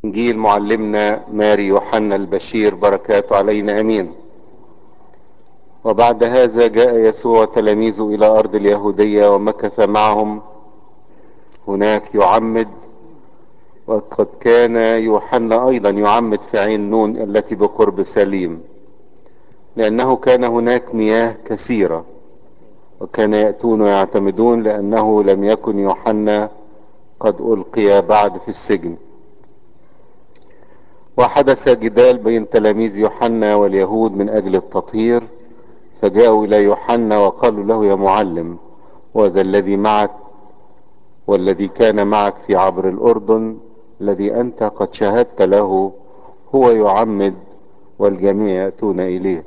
جيل معلمنا ماري يوحنا البشير بركاته علينا امين وبعد هذا جاء يسوع تلاميذه الى ارض اليهودية ومكث معهم هناك يعمد وقد كان يوحنا ايضا يعمد في عين نون التي بقرب سليم لانه كان هناك مياه كثيرة وكان يأتون ويعتمدون لانه لم يكن يوحنا قد القي بعد في السجن وحدث جدال بين تلاميذ يوحنا واليهود من اجل التطهير فجاءوا الى يوحنا وقالوا له يا معلم وذا الذي معك والذي كان معك في عبر الاردن الذي انت قد شهدت له هو يعمد والجميع ياتون اليه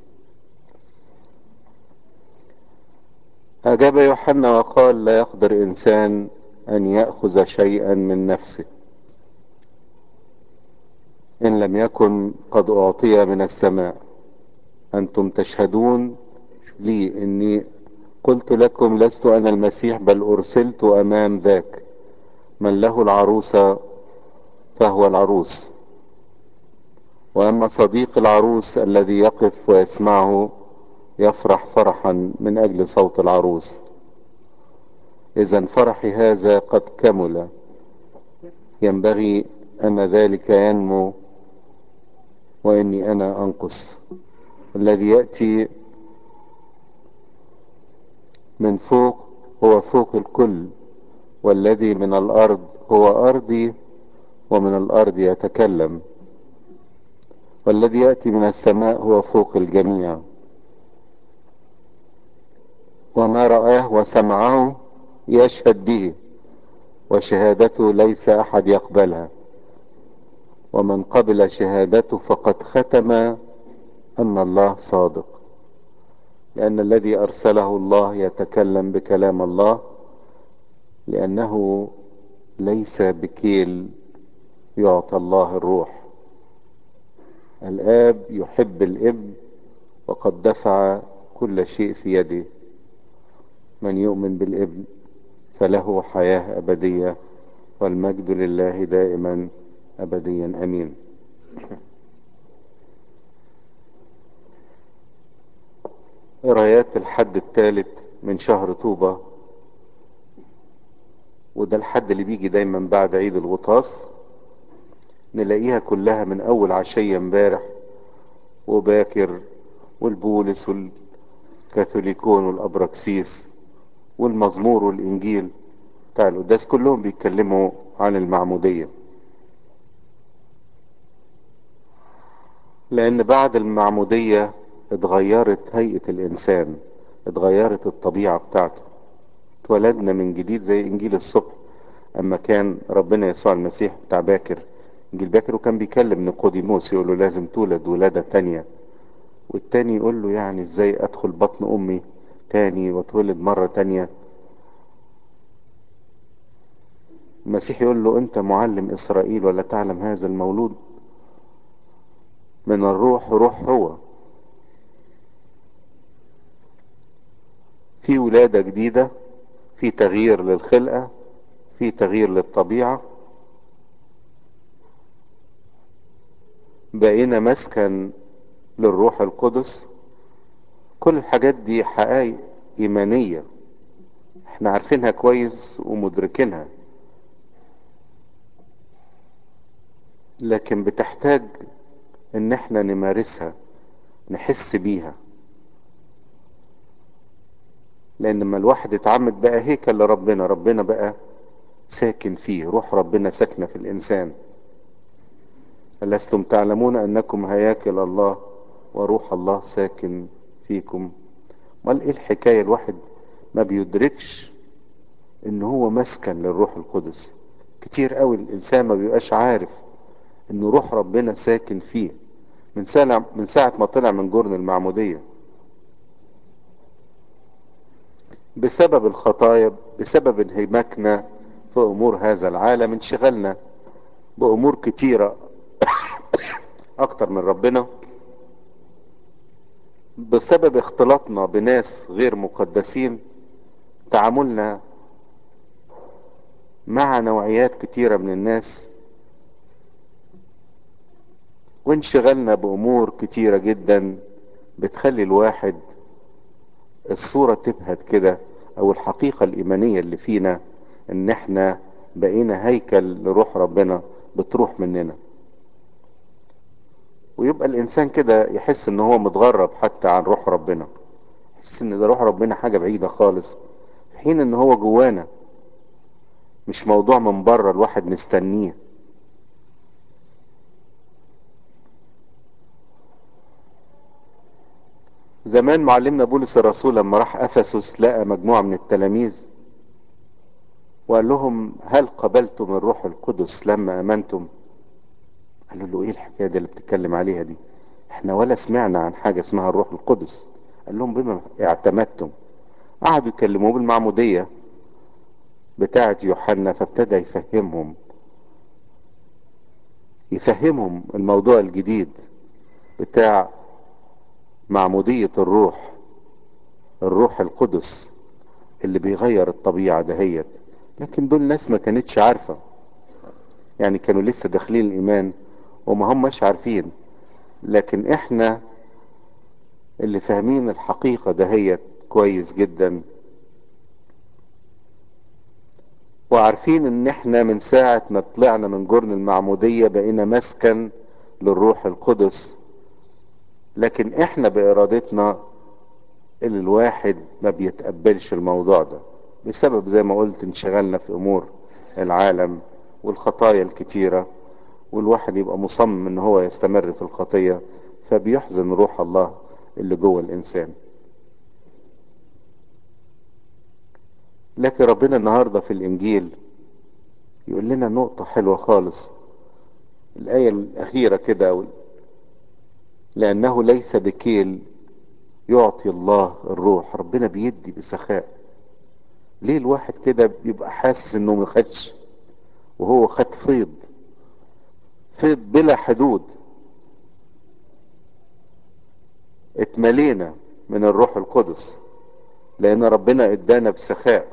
اجاب يوحنا وقال لا يقدر انسان ان ياخذ شيئا من نفسه ان لم يكن قد اعطي من السماء انتم تشهدون لي اني قلت لكم لست انا المسيح بل ارسلت امام ذاك من له العروسة فهو العروس واما صديق العروس الذي يقف ويسمعه يفرح فرحا من اجل صوت العروس اذا فرحي هذا قد كمل ينبغي ان ذلك ينمو واني انا انقص الذي ياتي من فوق هو فوق الكل والذي من الارض هو ارضي ومن الارض يتكلم والذي ياتي من السماء هو فوق الجميع وما رآه وسمعه يشهد به وشهادته ليس احد يقبلها ومن قبل شهادته فقد ختم ان الله صادق لان الذي ارسله الله يتكلم بكلام الله لانه ليس بكيل يعطى الله الروح الاب يحب الابن وقد دفع كل شيء في يده من يؤمن بالابن فله حياة ابدية والمجد لله دائما ابديا امين قرايات الحد الثالث من شهر طوبة وده الحد اللي بيجي دايما بعد عيد الغطاس نلاقيها كلها من اول عشية امبارح وباكر والبولس والكاثوليكون والابراكسيس والمزمور والانجيل بتاع القداس كلهم بيتكلموا عن المعمودية لان بعد المعمودية اتغيرت هيئة الانسان اتغيرت الطبيعة بتاعته اتولدنا من جديد زي انجيل الصبح اما كان ربنا يسوع المسيح بتاع باكر انجيل باكر وكان بيكلم نيقوديموس يقول له لازم تولد ولادة تانية والتاني يقول له يعني ازاي ادخل بطن امي تاني واتولد مرة تانية المسيح يقول له انت معلم اسرائيل ولا تعلم هذا المولود من الروح روح هو في ولادة جديدة في تغيير للخلقة في تغيير للطبيعة بقينا مسكن للروح القدس كل الحاجات دي حقائق إيمانية احنا عارفينها كويس ومدركينها لكن بتحتاج ان احنا نمارسها نحس بيها لان لما الواحد اتعمد بقى هيكل لربنا ربنا بقى ساكن فيه روح ربنا ساكنة في الانسان ألستم تعلمون انكم هياكل الله وروح الله ساكن فيكم امال ايه الحكاية الواحد ما بيدركش ان هو مسكن للروح القدس كتير قوي الانسان ما بيبقاش عارف ان روح ربنا ساكن فيه من ساعة من ساعة ما طلع من جرن المعمودية بسبب الخطايا بسبب انهماكنا في امور هذا العالم انشغلنا بامور كتيرة اكتر من ربنا بسبب اختلاطنا بناس غير مقدسين تعاملنا مع نوعيات كتيرة من الناس وانشغلنا بامور كتيرة جدا بتخلي الواحد الصورة تبهت كده او الحقيقة الايمانية اللي فينا ان احنا بقينا هيكل لروح ربنا بتروح مننا ويبقى الانسان كده يحس ان هو متغرب حتى عن روح ربنا يحس ان ده روح ربنا حاجة بعيدة خالص في حين ان هو جوانا مش موضوع من بره الواحد مستنيه زمان معلمنا بولس الرسول لما راح افسس لقى مجموعة من التلاميذ وقال لهم هل قبلتم الروح القدس لما امنتم قالوا له ايه الحكاية دي اللي بتتكلم عليها دي احنا ولا سمعنا عن حاجة اسمها الروح القدس قال لهم بما اعتمدتم قعدوا يكلموه بالمعمودية بتاعة يوحنا فابتدى يفهمهم يفهمهم الموضوع الجديد بتاع معمودية الروح الروح القدس اللي بيغير الطبيعة دهيت لكن دول ناس ما كانتش عارفة يعني كانوا لسه داخلين الإيمان وما هماش عارفين لكن احنا اللي فاهمين الحقيقة دهيت كويس جدا وعارفين ان احنا من ساعة ما طلعنا من جرن المعمودية بقينا مسكن للروح القدس لكن احنا بارادتنا اللي الواحد ما بيتقبلش الموضوع ده بسبب زي ما قلت انشغلنا في امور العالم والخطايا الكتيرة والواحد يبقى مصمم ان هو يستمر في الخطية فبيحزن روح الله اللي جوه الانسان لكن ربنا النهاردة في الانجيل يقول لنا نقطة حلوة خالص الآية الأخيرة كده لأنه ليس بكيل يعطي الله الروح ربنا بيدي بسخاء ليه الواحد كده بيبقى حاسس انه ما خدش وهو خد فيض فيض بلا حدود اتملينا من الروح القدس لان ربنا ادانا بسخاء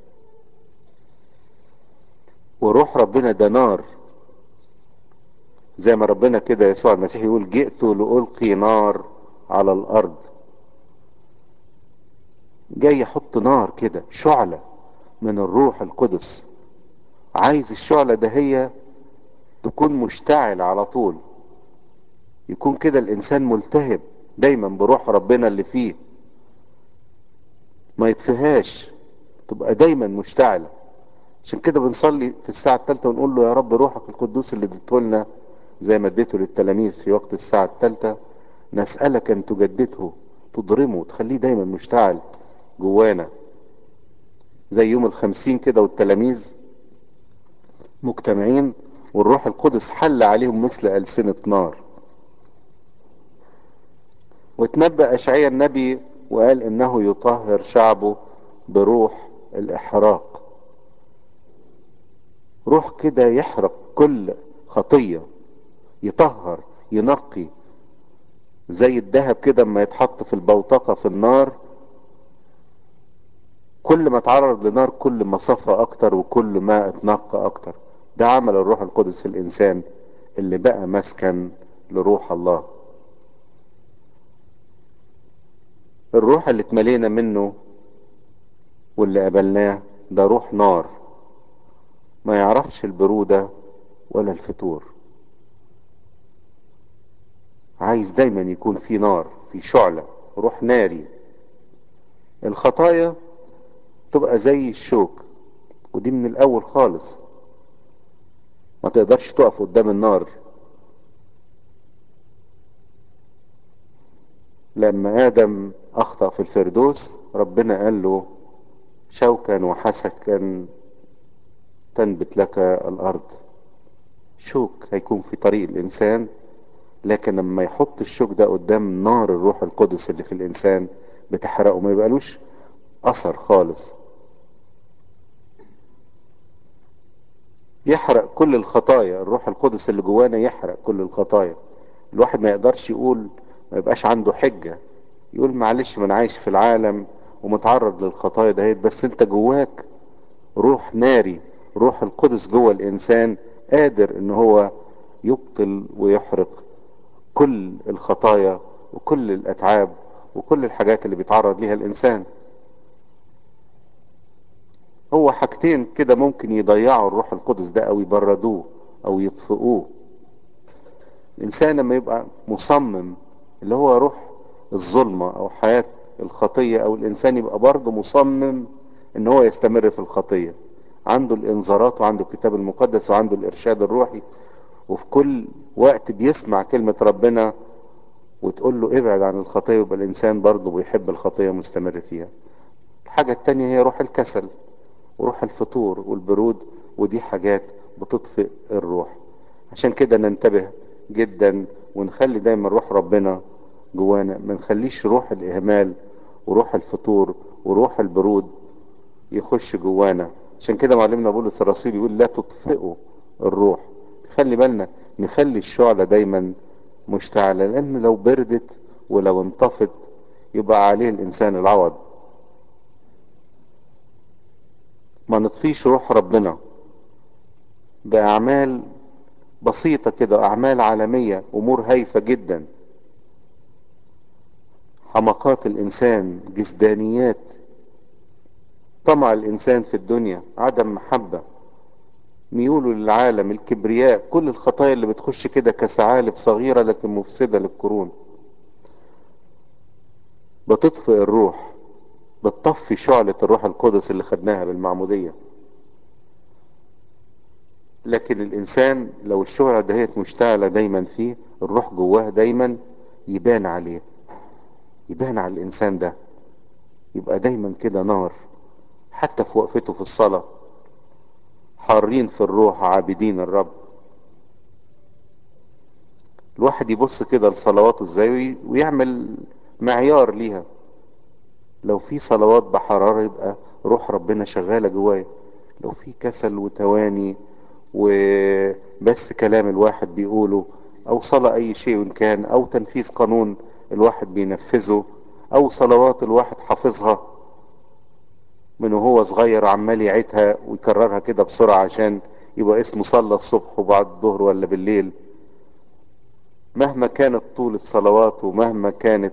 وروح ربنا ده نار زي ما ربنا كده يسوع المسيح يقول جئت لألقي نار على الأرض جاي يحط نار كده شعلة من الروح القدس عايز الشعلة ده هي تكون مشتعل على طول يكون كده الإنسان ملتهب دايما بروح ربنا اللي فيه ما يطفيهاش تبقى دايما مشتعلة عشان كده بنصلي في الساعة الثالثة ونقول له يا رب روحك القدوس اللي اديته لنا زي ما اديته للتلاميذ في وقت الساعة الثالثة نسألك ان تجدده تضرمه تخليه دايما مشتعل جوانا زي يوم الخمسين كده والتلاميذ مجتمعين والروح القدس حل عليهم مثل ألسنة نار وتنبأ أشعيا النبي وقال إنه يطهر شعبه بروح الإحراق روح كده يحرق كل خطية يطهر ينقي زي الذهب كده اما يتحط في البوتقة في النار كل ما اتعرض لنار كل ما صفى اكتر وكل ما اتنقى اكتر ده عمل الروح القدس في الانسان اللي بقى مسكن لروح الله الروح اللي اتملينا منه واللي قبلناه ده روح نار ما يعرفش البرودة ولا الفتور عايز دايما يكون في نار في شعلة روح ناري الخطايا تبقى زي الشوك ودي من الاول خالص ما تقدرش تقف قدام النار لما ادم اخطأ في الفردوس ربنا قال له شوكا وحسكا تنبت لك الارض شوك هيكون في طريق الانسان لكن لما يحط الشوك ده قدام نار الروح القدس اللي في الانسان بتحرقه ما يبقالوش اثر خالص يحرق كل الخطايا الروح القدس اللي جوانا يحرق كل الخطايا الواحد ما يقدرش يقول ما يبقاش عنده حجة يقول معلش ما انا عايش في العالم ومتعرض للخطايا دهيت بس انت جواك روح ناري روح القدس جوه الانسان قادر ان هو يبطل ويحرق كل الخطايا وكل الاتعاب وكل الحاجات اللي بيتعرض ليها الانسان هو حاجتين كده ممكن يضيعوا الروح القدس ده او يبردوه او يطفئوه الانسان لما يبقى مصمم اللي هو روح الظلمة او حياة الخطية او الانسان يبقى برضه مصمم ان هو يستمر في الخطية عنده الانذارات وعنده الكتاب المقدس وعنده الارشاد الروحي وفي كل وقت بيسمع كلمة ربنا وتقول له ابعد عن الخطية يبقى الانسان برضه بيحب الخطية مستمر فيها الحاجة التانية هي روح الكسل وروح الفتور والبرود ودي حاجات بتطفئ الروح عشان كده ننتبه جدا ونخلي دايما روح ربنا جوانا ما نخليش روح الاهمال وروح الفتور وروح البرود يخش جوانا عشان كده معلمنا بولس الرسول يقول لا تطفئوا الروح خلي بالنا نخلي الشعلة دايما مشتعلة لان لو بردت ولو انطفت يبقى عليه الانسان العوض ما نطفيش روح ربنا بأعمال بسيطة كده أعمال عالمية أمور هايفة جدا حمقات الإنسان جسدانيات طمع الإنسان في الدنيا عدم محبة ميوله للعالم الكبرياء كل الخطايا اللي بتخش كده كثعالب صغيرة لكن مفسدة للقرون بتطفئ الروح بتطفي شعلة الروح القدس اللي خدناها بالمعمودية لكن الإنسان لو الشعلة دهيت مشتعلة دايما فيه الروح جواه دايما يبان عليه يبان على الإنسان ده يبقى دايما كده نار حتى في وقفته في الصلاة حارين في الروح عابدين الرب الواحد يبص كده لصلواته ازاي ويعمل معيار ليها لو في صلوات بحرارة يبقى روح ربنا شغالة جوايا لو في كسل وتواني وبس كلام الواحد بيقوله او صلاة اي شيء إن كان او تنفيذ قانون الواحد بينفذه او صلوات الواحد حافظها من وهو صغير عمال يعيدها ويكررها كده بسرعة عشان يبقى اسمه صلى الصبح وبعد الظهر ولا بالليل مهما كانت طول الصلوات ومهما كانت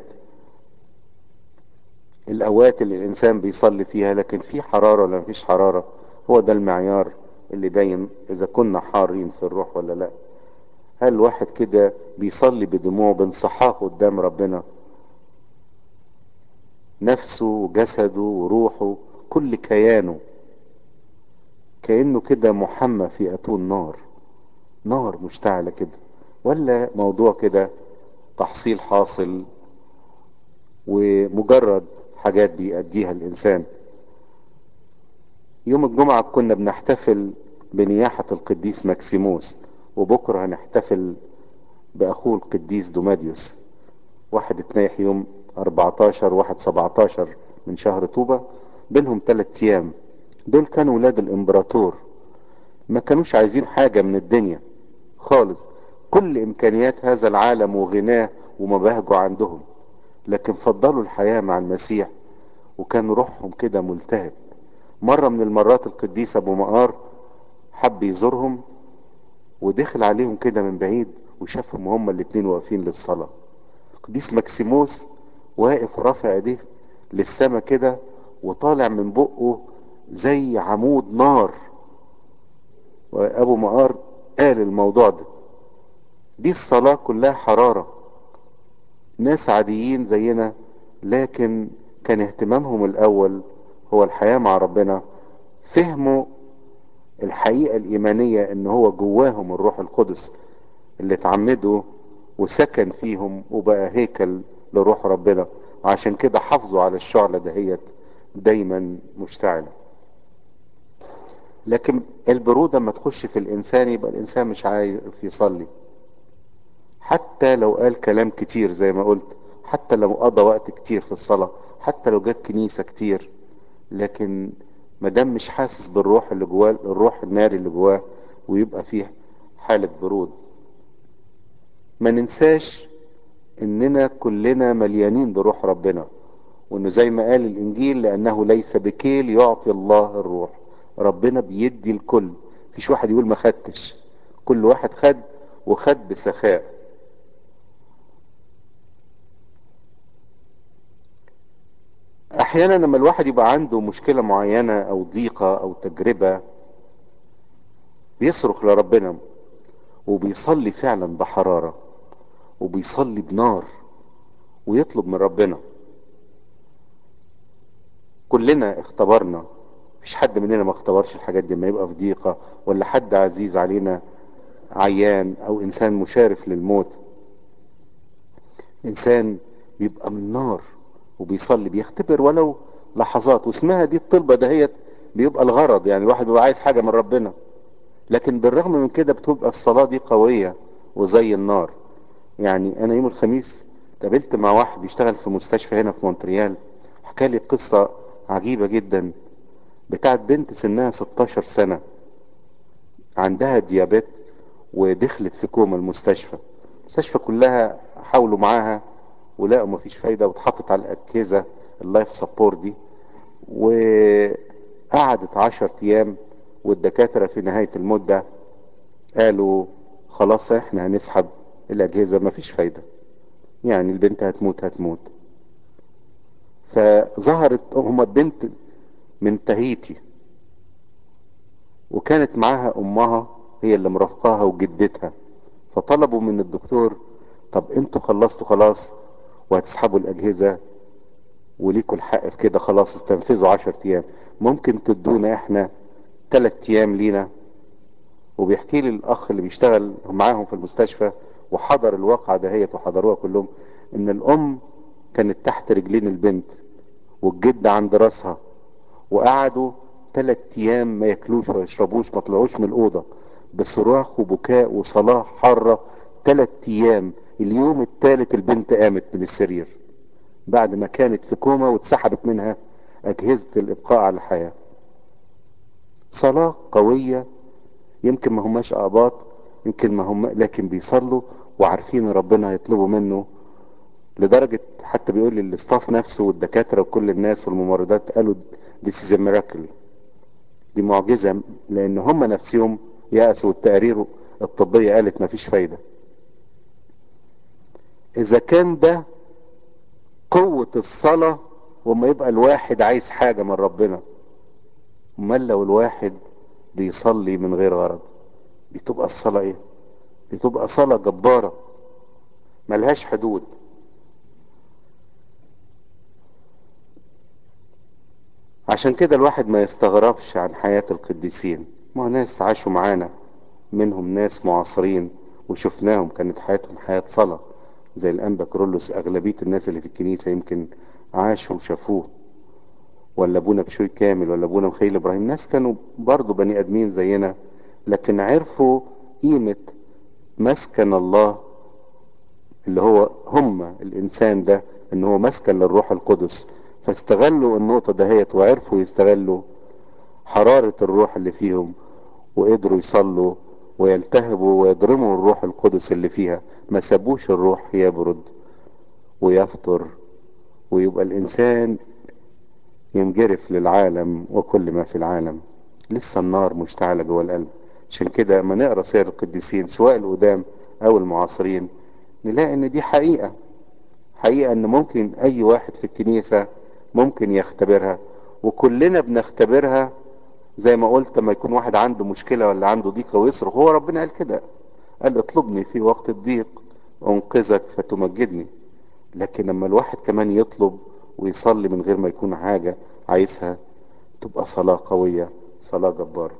الاوقات اللي الانسان بيصلي فيها لكن في حرارة ولا مفيش حرارة هو ده المعيار اللي باين اذا كنا حارين في الروح ولا لا هل واحد كده بيصلي بدموع بانصحاق قدام ربنا نفسه وجسده وروحه كل كيانه كأنه كده محمى في أتون نار نار مشتعلة كده ولا موضوع كده تحصيل حاصل ومجرد حاجات بيأديها الإنسان يوم الجمعة كنا بنحتفل بنياحة القديس ماكسيموس وبكرة هنحتفل بأخوه القديس دوماديوس واحد اتنيح يوم 14 واحد 17 من شهر طوبة بينهم ثلاث ايام دول كانوا ولاد الامبراطور ما كانوش عايزين حاجة من الدنيا خالص كل امكانيات هذا العالم وغناه ومباهجه عندهم لكن فضلوا الحياة مع المسيح وكان روحهم كده ملتهب مرة من المرات القديس ابو مقار حب يزورهم ودخل عليهم كده من بعيد وشافهم هما الاتنين واقفين للصلاة قديس ماكسيموس واقف رافع ايديه للسما كده وطالع من بقه زي عمود نار وابو مقار قال الموضوع ده دي الصلاة كلها حرارة ناس عاديين زينا لكن كان اهتمامهم الاول هو الحياة مع ربنا فهموا الحقيقة الايمانية ان هو جواهم الروح القدس اللي اتعمدوا وسكن فيهم وبقى هيكل لروح ربنا وعشان كده حافظوا على الشعلة دهيت دايما مشتعلة لكن البرودة ما تخش في الانسان يبقى الانسان مش عارف يصلي حتى لو قال كلام كتير زي ما قلت حتى لو قضى وقت كتير في الصلاة حتى لو جت كنيسة كتير لكن ما دام مش حاسس بالروح اللي جواه الروح الناري اللي جواه ويبقى فيه حالة برود ما ننساش اننا كلنا مليانين بروح ربنا وانه زي ما قال الانجيل لانه ليس بكيل يعطي الله الروح ربنا بيدي الكل مفيش واحد يقول ما خدتش كل واحد خد وخد بسخاء احيانا لما الواحد يبقى عنده مشكلة معينة او ضيقة او تجربة بيصرخ لربنا وبيصلي فعلا بحرارة وبيصلي بنار ويطلب من ربنا كلنا اختبرنا مفيش حد مننا ما اختبرش الحاجات دي ما يبقى في ضيقة ولا حد عزيز علينا عيان او انسان مشارف للموت انسان بيبقى من نار وبيصلي بيختبر ولو لحظات واسمها دي الطلبة دهيت بيبقى الغرض يعني الواحد بيبقى عايز حاجة من ربنا لكن بالرغم من كده بتبقى الصلاة دي قوية وزي النار يعني انا يوم الخميس قابلت مع واحد بيشتغل في مستشفى هنا في مونتريال حكى لي قصة عجيبة جدا بتاعت بنت سنها 16 سنة عندها ديابت ودخلت في كوما المستشفى المستشفى كلها حاولوا معاها ولقوا مفيش فايدة واتحطت على الأجهزة اللايف سبورت دي وقعدت عشر أيام والدكاترة في نهاية المدة قالوا خلاص احنا هنسحب الأجهزة مفيش فايدة يعني البنت هتموت هتموت فظهرت هما البنت من تهيتي وكانت معاها امها هي اللي مرافقاها وجدتها فطلبوا من الدكتور طب انتوا خلصتوا خلاص وهتسحبوا الاجهزة وليكوا الحق في كده خلاص استنفذوا عشر ايام ممكن تدونا احنا تلات ايام لينا وبيحكي لي الاخ اللي بيشتغل معاهم في المستشفى وحضر الواقعة دهيت وحضروها كلهم ان الام كانت تحت رجلين البنت والجد عند راسها وقعدوا تلات ايام ما ياكلوش وما يشربوش ما طلعوش من الاوضه بصراخ وبكاء وصلاه حاره تلات ايام اليوم التالت البنت قامت من السرير بعد ما كانت في كوما واتسحبت منها اجهزه الابقاء على الحياه صلاه قويه يمكن ما هماش اقباط يمكن ما هم لكن بيصلوا وعارفين ربنا هيطلبوا منه لدرجة حتى بيقول لي الاستاف نفسه والدكاترة وكل الناس والممرضات قالوا this is a miracle دي معجزة لان هم نفسهم يأسوا التقارير الطبية قالت مفيش فايدة اذا كان ده قوة الصلاة وما يبقى الواحد عايز حاجة من ربنا امال لو الواحد بيصلي من غير غرض دي تبقى الصلاة ايه دي تبقى صلاة جبارة ملهاش حدود عشان كده الواحد ما يستغربش عن حياة القديسين ما هو ناس عاشوا معانا منهم ناس معاصرين وشفناهم كانت حياتهم حياة صلاة زي الأنبا كرولوس أغلبية الناس اللي في الكنيسة يمكن عاشوا وشافوه ولا أبونا بشوي كامل ولا أبونا مخيل إبراهيم ناس كانوا برضو بني آدمين زينا لكن عرفوا قيمة مسكن الله اللي هو هم الإنسان ده إن هو مسكن للروح القدس فاستغلوا النقطة دهيت وعرفوا يستغلوا حرارة الروح اللي فيهم وقدروا يصلوا ويلتهبوا ويضرموا الروح القدس اللي فيها ما سابوش الروح يبرد ويفطر ويبقى الإنسان ينجرف للعالم وكل ما في العالم لسه النار مشتعلة جوه القلب عشان كده لما نقرا سير القديسين سواء القدام او المعاصرين نلاقي ان دي حقيقة حقيقة ان ممكن اي واحد في الكنيسة ممكن يختبرها وكلنا بنختبرها زي ما قلت لما يكون واحد عنده مشكلة ولا عنده ضيقة ويصرخ هو ربنا قال كده قال اطلبني في وقت الضيق انقذك فتمجدني لكن لما الواحد كمان يطلب ويصلي من غير ما يكون حاجة عايزها تبقى صلاة قوية صلاة جبارة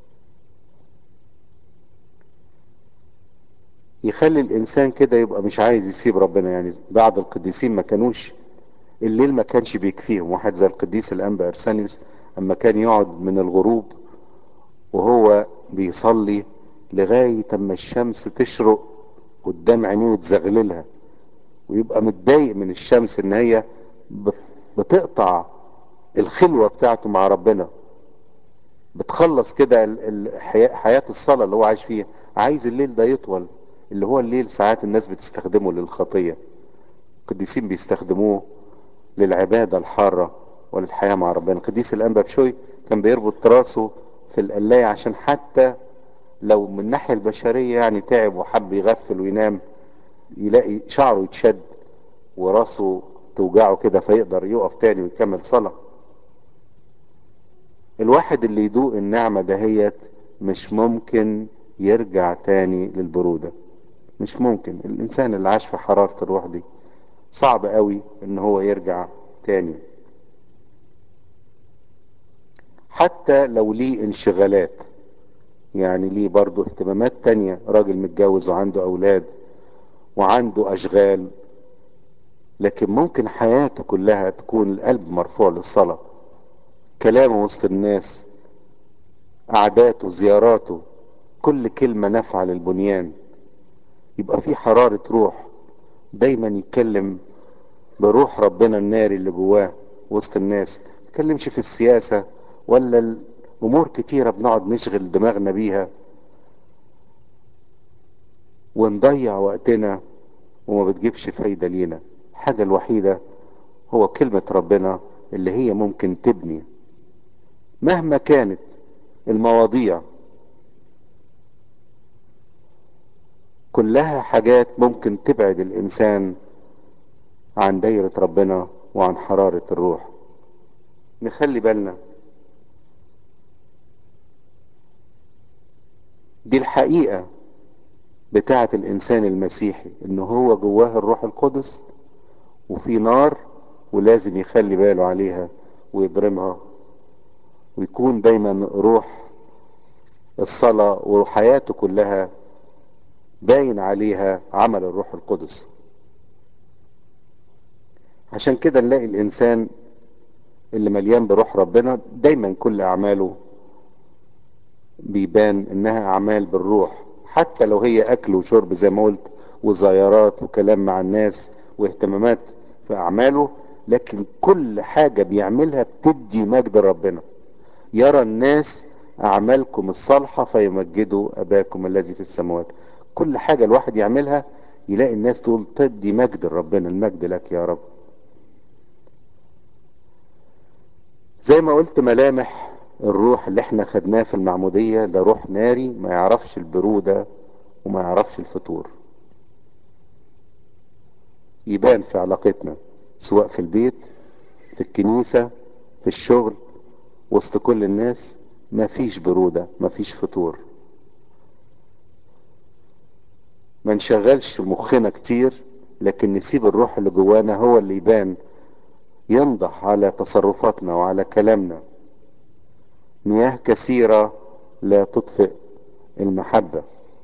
يخلي الانسان كده يبقى مش عايز يسيب ربنا يعني بعض القديسين ما كانوش الليل ما كانش بيكفيهم واحد زي القديس الانبا ارسانيوس اما كان يقعد من الغروب وهو بيصلي لغاية اما الشمس تشرق قدام عينيه وتزغللها ويبقى متضايق من الشمس ان هي بتقطع الخلوة بتاعته مع ربنا بتخلص كده حياة الصلاة اللي هو عايش فيها عايز الليل ده يطول اللي هو الليل ساعات الناس بتستخدمه للخطية القديسين بيستخدموه للعبادة الحارة وللحياة مع ربنا القديس الأنبا بشوي كان بيربط راسه في القلاية عشان حتى لو من الناحية البشرية يعني تعب وحب يغفل وينام يلاقي شعره يتشد وراسه توجعه كده فيقدر يقف تاني ويكمل صلاة الواحد اللي يدوق النعمة دهيت مش ممكن يرجع تاني للبرودة مش ممكن الانسان اللي عاش في حرارة الروح دي صعب قوي ان هو يرجع تاني حتى لو ليه انشغالات يعني ليه برضه اهتمامات تانية راجل متجوز وعنده اولاد وعنده اشغال لكن ممكن حياته كلها تكون القلب مرفوع للصلاة كلامه وسط الناس قعداته زياراته كل كلمة نافعة للبنيان يبقى في حرارة روح دايما يتكلم بروح ربنا الناري اللي جواه وسط الناس ما يتكلمش في السياسة ولا الامور كتيرة بنقعد نشغل دماغنا بيها ونضيع وقتنا وما بتجيبش فايدة لينا الحاجة الوحيدة هو كلمة ربنا اللي هي ممكن تبني مهما كانت المواضيع كلها حاجات ممكن تبعد الانسان عن دايرة ربنا وعن حرارة الروح نخلي بالنا دي الحقيقة بتاعة الانسان المسيحي ان هو جواه الروح القدس وفي نار ولازم يخلي باله عليها ويضرمها ويكون دايما روح الصلاة وحياته كلها باين عليها عمل الروح القدس عشان كده نلاقي الانسان اللي مليان بروح ربنا دايما كل اعماله بيبان انها اعمال بالروح حتى لو هي اكل وشرب زي ما قلت وزيارات وكلام مع الناس واهتمامات في اعماله لكن كل حاجة بيعملها بتدي مجد ربنا يرى الناس اعمالكم الصالحة فيمجدوا اباكم الذي في السماوات كل حاجة الواحد يعملها يلاقي الناس تقول تدي مجد ربنا المجد لك يا رب زي ما قلت ملامح الروح اللي احنا خدناه في المعمودية ده روح ناري ما يعرفش البرودة وما يعرفش الفتور يبان في علاقتنا سواء في البيت في الكنيسة في الشغل وسط كل الناس ما فيش برودة ما فيش فتور ما نشغلش مخنا كتير لكن نسيب الروح اللي جوانا هو اللي يبان ينضح على تصرفاتنا وعلى كلامنا مياه كثيرة لا تطفئ المحبة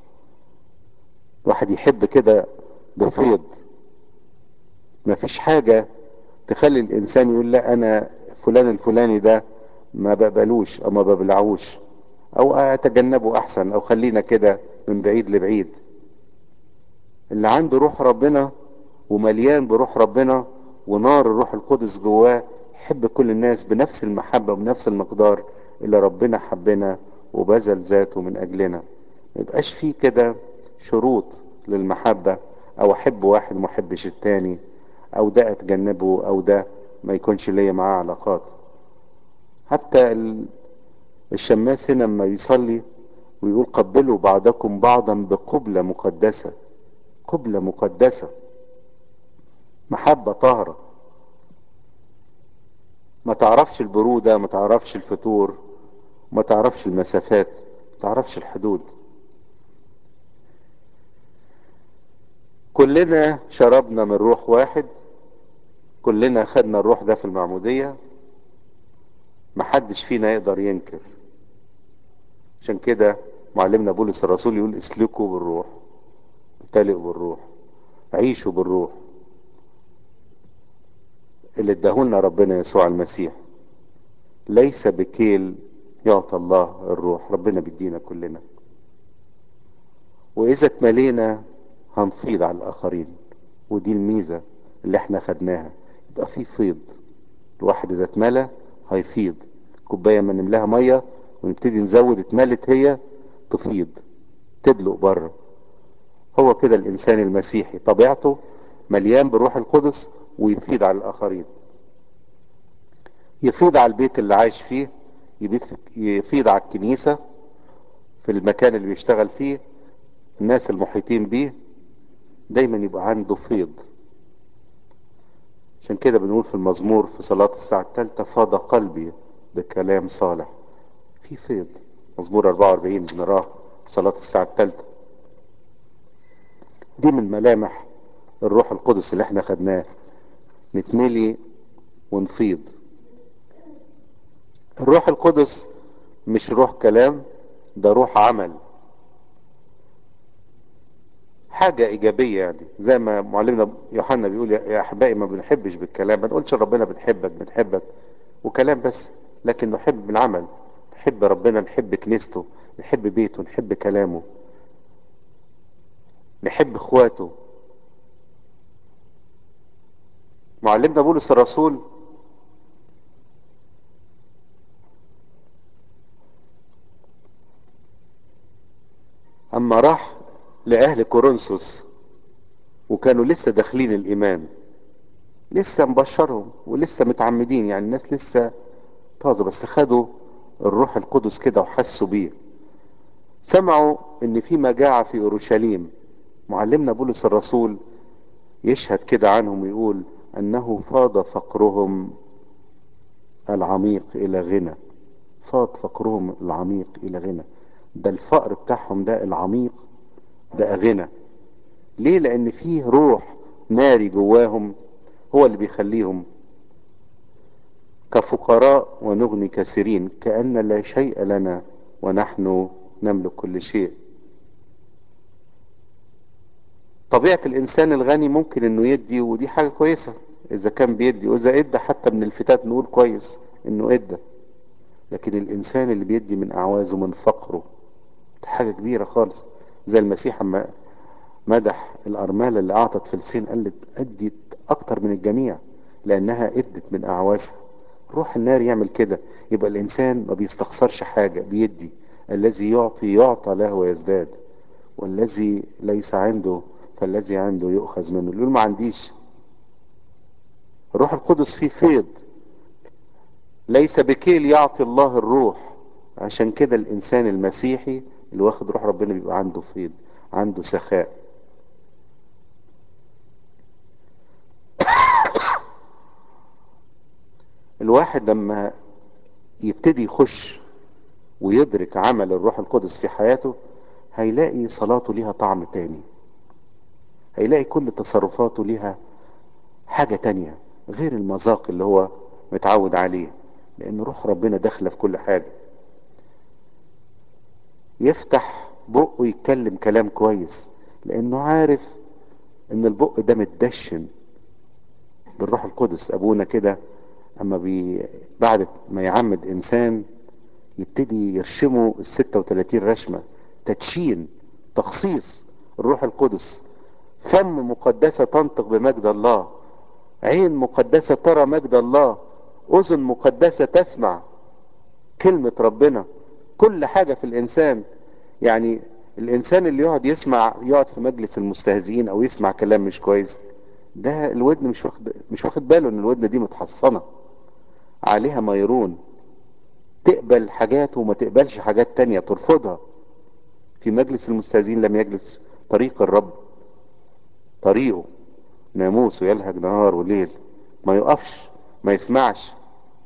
واحد يحب كده بفيض مفيش حاجة تخلي الانسان يقول لا انا فلان الفلاني ده ما بقبلوش او ما ببلعوش او اتجنبه احسن او خلينا كده من بعيد لبعيد اللي عنده روح ربنا ومليان بروح ربنا ونار الروح القدس جواه يحب كل الناس بنفس المحبة وبنفس المقدار اللي ربنا حبنا وبذل ذاته من اجلنا ما يبقاش فيه كده شروط للمحبة او احب واحد ما احبش التاني او ده اتجنبه او ده ما يكونش ليا معاه علاقات حتى الشماس هنا لما يصلي ويقول قبلوا بعضكم بعضا بقبلة مقدسة قبلة مقدسة محبة طاهرة ما تعرفش البرودة ما تعرفش الفتور ما تعرفش المسافات ما تعرفش الحدود كلنا شربنا من روح واحد كلنا خدنا الروح ده في المعمودية محدش فينا يقدر ينكر عشان كده معلمنا بولس الرسول يقول اسلكوا بالروح امتلئوا بالروح عيشوا بالروح اللي اداهولنا ربنا يسوع المسيح ليس بكيل يعطى الله الروح ربنا بيدينا كلنا واذا اتملينا هنفيض على الاخرين ودي الميزة اللي احنا خدناها يبقى في فيض الواحد اذا اتملى هيفيض كوباية ما نملاها مية ونبتدي نزود اتملت هي تفيض تدلق بره هو كده الانسان المسيحي طبيعته مليان بالروح القدس ويفيض على الاخرين يفيض على البيت اللي عايش فيه يفيض على الكنيسة في المكان اللي بيشتغل فيه الناس المحيطين بيه دايما يبقى عنده فيض عشان كده بنقول في المزمور في صلاة الساعة الثالثة فاض قلبي بكلام صالح في فيض مزمور 44 بنراه في صلاة الساعة الثالثة دي من ملامح الروح القدس اللي احنا خدناه نتملي ونفيض الروح القدس مش روح كلام ده روح عمل حاجة إيجابية يعني زي ما معلمنا يوحنا بيقول يا أحبائي ما بنحبش بالكلام ما نقولش ربنا بنحبك بنحبك وكلام بس لكن نحب بالعمل نحب ربنا نحب كنيسته نحب بيته نحب كلامه نحب اخواته معلمنا بولس الرسول اما راح لاهل كورنثوس وكانوا لسه داخلين الايمان لسه مبشرهم ولسه متعمدين يعني الناس لسه طازه بس خدوا الروح القدس كده وحسوا بيه سمعوا ان في مجاعه في اورشليم معلمنا بولس الرسول يشهد كده عنهم ويقول انه فاض فقرهم العميق الى غنى فاض فقرهم العميق الى غنى ده الفقر بتاعهم ده العميق ده غنى ليه لان فيه روح ناري جواهم هو اللي بيخليهم كفقراء ونغني كثيرين كأن لا شيء لنا ونحن نملك كل شيء طبيعة الإنسان الغني ممكن إنه يدي ودي حاجة كويسة إذا كان بيدي وإذا إدى حتى من الفتات نقول كويس إنه إدى لكن الإنسان اللي بيدي من أعوازه من فقره دي حاجة كبيرة خالص زي المسيح أما مدح الأرملة اللي أعطت فلسين قالت أدت أكتر من الجميع لأنها أدت من أعوازها روح النار يعمل كده يبقى الإنسان ما بيستخسرش حاجة بيدي الذي يعطي يعطى له ويزداد والذي ليس عنده فالذي عنده يؤخذ منه يقول ما عنديش الروح القدس فيه فيض ليس بكيل يعطي الله الروح عشان كده الإنسان المسيحي اللي واخد روح ربنا بيبقى عنده فيض عنده سخاء الواحد لما يبتدي يخش ويدرك عمل الروح القدس في حياته هيلاقي صلاته ليها طعم تاني هيلاقي كل تصرفاته ليها حاجة تانية غير المذاق اللي هو متعود عليه لأن روح ربنا داخلة في كل حاجة يفتح بقه يتكلم كلام كويس لأنه عارف إن البق ده متدشن بالروح القدس أبونا كده أما بي بعد ما يعمد إنسان يبتدي يرشمه ال 36 رشمة تدشين تخصيص الروح القدس فم مقدسة تنطق بمجد الله عين مقدسة ترى مجد الله أذن مقدسة تسمع كلمة ربنا كل حاجة في الإنسان يعني الإنسان اللي يقعد يسمع يقعد في مجلس المستهزئين أو يسمع كلام مش كويس ده الودن مش واخد مش واخد باله إن الودن دي متحصنة عليها ميرون تقبل حاجات وما تقبلش حاجات تانية ترفضها في مجلس المستهزئين لم يجلس طريق الرب طريقه ناموس ويلهج نهار وليل ما يقفش ما يسمعش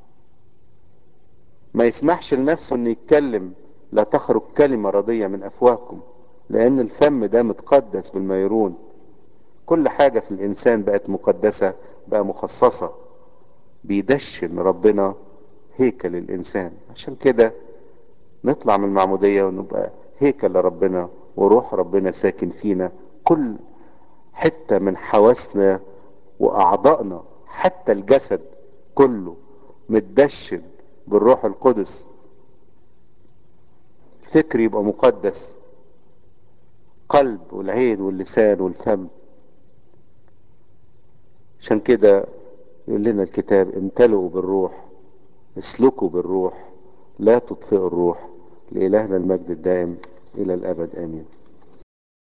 ما يسمحش لنفسه انه يتكلم لا تخرج كلمة رضية من افواهكم لان الفم ده متقدس بالميرون كل حاجة في الانسان بقت مقدسة بقى مخصصة بيدشن ربنا هيكل الانسان عشان كده نطلع من المعمودية ونبقى هيكل لربنا وروح ربنا ساكن فينا كل حتة من حواسنا واعضائنا حتى الجسد كله متدشن بالروح القدس الفكر يبقى مقدس قلب والعين واللسان والفم عشان كده يقول لنا الكتاب امتلئوا بالروح اسلكوا بالروح لا تطفئوا الروح لإلهنا المجد الدائم إلى الأبد آمين